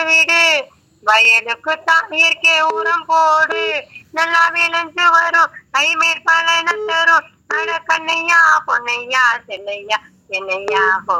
விடு வயலுக்கு தான் இயற்கை உரம் போடு நல்லா விளைஞ்சு வரும் கைமேற் பலன தரும் அட கண்ணையா பொன்னையா செல்லையா என்னையா ஹோ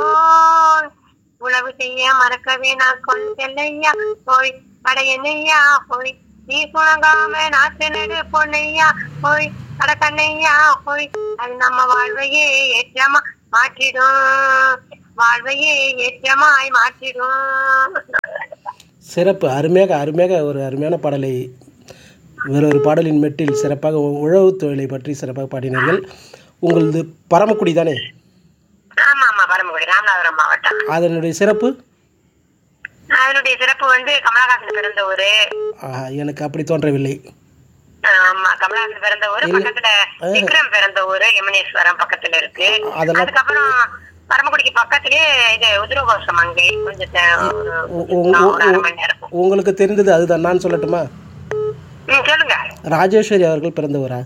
உழவு செய்ய மறக்கவே நான் கொள் செல்லையா போய் அட என்னையா போய் நீ சுணங்காம நாட்டு நடு பொன்னையா போய் அட கண்ணையா போய் அது நம்ம வாழ்வையே ஏற்றமா மாற்றிடும் வாழ்வையே ஏற்றமாய் மாற்றிடும் சிறப்பு அருமையாக அருமையாக ஒரு அருமையான பாடலை வேறொரு பாடலின் மெட்டில் சிறப்பாக உ- உழவு தொழிலை பற்றி சிறப்பாக பாடினீர்கள் உங்களது பரமக்குடி தானே ஆமா ஆமா பரமக்குடி ராமநாதபுரம் மாவட்டம் அதனுடைய சிறப்பு அதனுடைய சிறப்பு வந்து கமலஹாசன் பிறந்த ஊரு ஆஹா, எனக்கு அப்படி தோன்றவில்லை ஆமா கமலஹாசன் பிறந்த ஊரு பக்கத்துல விக்ரம் பிறந்த ஊரு யமுனேஸ்வரம் பக்கத்துல இருக்கு அதெல்லாம் அதுக்கப்புறம் பரமக்குடிக்கு பக்கத்துலயே இது உதிரகோஷ மங்கை கொஞ்சம் த- ஒரு உ- உ- ஒரு அரை மணி நேரம் உங்களுக்கு தெரிந்தது அதுதான் நான் சொல்லட்டுமா ம், சொல்லுங்க ராஜேஸ்வரி அவர்கள் பிறந்தவரா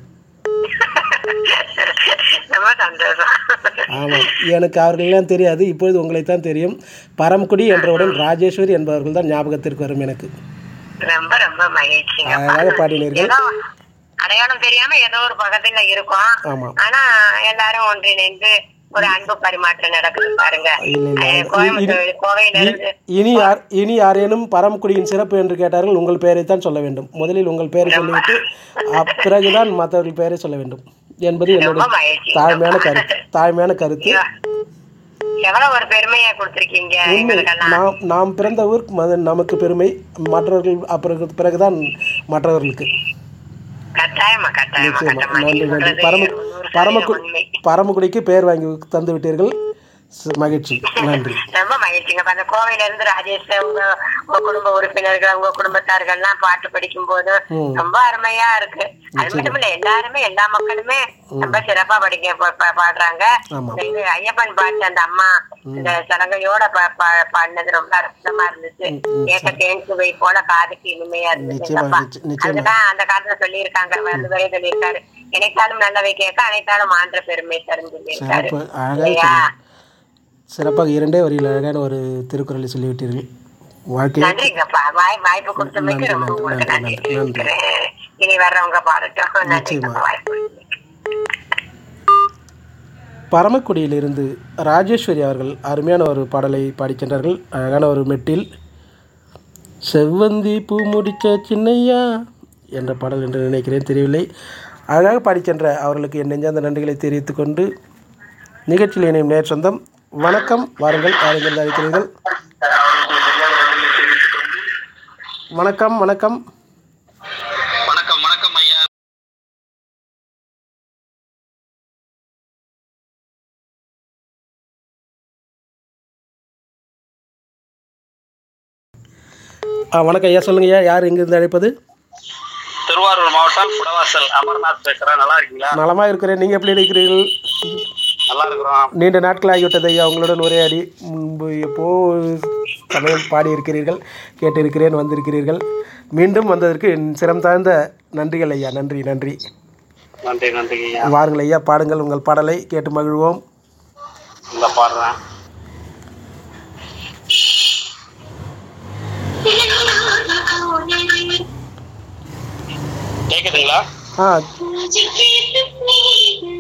ரொம்ப சந்தோஷம் ஆமாம் எனக்கு அவர்களெல்லாம் தெரியாது இப்பொழுது உங்களைத்தான் தெரியும் பரமக்குடி என்றவுடன் ராஜேஸ்வரி என்பவர்கள் தான் ஞாபகத்திற்கு வரும் எனக்கு ரொம்ப ரொம்ப மகிழ்ச்சிங்க அழகாக பாடினீர்கள் ஏதோ அடையாளம் தெரியாம ஏதோ ஒரு பக்கத்துல இருக்கும் ஆமாம் ஆனா எல்லாரும் ஒன்றிணைந்து ஒரு அன்பு பரிமாற்றம் நடக்குது பாருங்க இல்லை, இல்லை. அஹ் கோயம்புத்தூர் கோவையில இருந்து இனி யார் இனி யாரேனும் பரமக்குடியின் சிறப்பு என்று கேட்டார்கள் உங்கள் பெயரை தான் சொல்ல வேண்டும் முதலில் உங்கள் பெயரை சொல்லிவிட்டு அப் பிறகுதான் மற்றவர்கள் பெயரை சொல்ல வேண்டும் என்பது ரொம்ப என்னுடைய மகிழ்ச்சி தாழ்மையான கருத்து தாழ்மையான கருத்து எவ்வளவு ஒரு பெருமையா கொடுத்திருக்கீங்க உண்மை எங்களுக்கெல்லாம் நாம் நாம் பிறந்த ஊர் மத- நமக்கு பெருமை மற்றவர்கள் அப்புறம் பிறகுதான் மற்றவர்களுக்கு கட்டாயமா கட்டாயமா நிச்சயமா கட்டாயமா நன்றி நீங்க நன்றி சொல்றது பரம நூறு பரமக்கு சதவீதம் உண்மை பரமக்குடிக்கு பெயர் வாங்கி தந்து விட்டீர்கள் ச- மகிழ்ச்சி நன்றி ரொம்ப மகிழ்ச்சிங்க அந்த கோவையில இருந்து ராஜேஷ் உங்க உங்க குடும்ப உறுப்பினர்கள் உங்க குடும்பத்தார்கள் எல்லாம் பாட்டு படிக்கும் போது ம். ரொம்ப அருமையா இருக்கு அது மட்டும் இல்ல எல்லாருமே எல்லா மக்களுமே ரொம்ப சிறப்பா படிக்க பா- பா- பாடுறாங்க ஆமா. இந்த இது ஐயப்பன் பாட்டு அந்த அம்மா இந்த சலங்கையோட பா- பா- பாடினது ரொம்ப அற்புதமா இருந்துச்சு கேட்க தேன் சுவை போல காதுக்கு இனிமையா இருந்துச்சு நிச்சயமா, அப்பா. நிச்ச- நிச்சயமா. அதுதான் அந்த காலத்துல சொல்லியிருக்காங்க வள்ளுவரே சொல்லியிருக்காரு நினைத்தாலும் நல்லவை கேட்க அனைத்தாலும் ஆன்ற பெருமை தரும் சொல்லியிருக்காரு சிறப்பு அழகாக இல்லையா? சொன்னீங்க. சிறப்பாக இரண்டே வரியில் அழகான ஒரு திருக்குறளை சொல்லிவிட்டீர்கள் வாழ்க்கையை நன்றிங்கப்பா வாய் வாய்ப்பு கொடுத்தமைக்கு நன்றி, ரொம்ப நன்றி, உங்களுக்கு நன்றி, நன்றி நன்றி, நன்றி. தெரிவிக்கிறேன். இனி வர்றவங்க பாடட்டும் நன்றிங்கப்பா நிச்சயமா. வாய்ப்பு கொடுத்தமைக்கு. பரமக்குடியிலிருந்து ராஜேஸ்வரி அவர்கள் அருமையான ஒரு பாடலை பாடிச் சென்றார்கள் அழகான ஒரு மெட்டில் செவ்வந்தி பூ முடிச்ச சின்னையா என்ற பாடல் என்று நினைக்கிறேன் தெரியவில்லை அழகாக பாடிச் சென்ற அவர்களுக்கு என் நெஞ்சார்ந்த நன்றிகளை தெரிவித்துக் கொண்டு நிகழ்ச்சியில் இணையும் நேர் சொந்தம் வணக்கம் வாருங்கள் யாருங்கள் அழைக்கிறீர்கள் வணக்கம் வணக்கம் வணக்கம் வணக்கம் ஐயா ஆ வணக்கம் ஐயா சொல்லுங்க ஐயா யார் எங்கிருந்து அழைப்பது திருவாரூர் மாவட்டம் குடவாசல் அமர்நாத் பேசுறேன் நல்லா இருக்கீங்களா நலமாக இருக்கிறேன் நீங்கள் எப்படி இருக்கிறீர்கள் நல்லா இருக்கிறோம் நீண்ட நாட்கள் ஆகிவிட்டது ஐயா உங்களுடன் உரையாடி முன்பு எப்போ சமயம் பாடியிருக்கிறீர்கள் கேட்டிருக்கிறேன் வந்திருக்கிறீர்கள் மீண்டும் வந்ததற்கு என் சிரம் தாழ்ந்த நன்றிகள் ஐயா நன்றி நன்றி நன்றி நன்றி ஐயா வாருங்கள் ஐயா பாடுங்கள் உங்கள் பாடலை கேட்டு மகிழ்வோம் இந்த பாடுறேன் கேக்குதுங்களா ஆ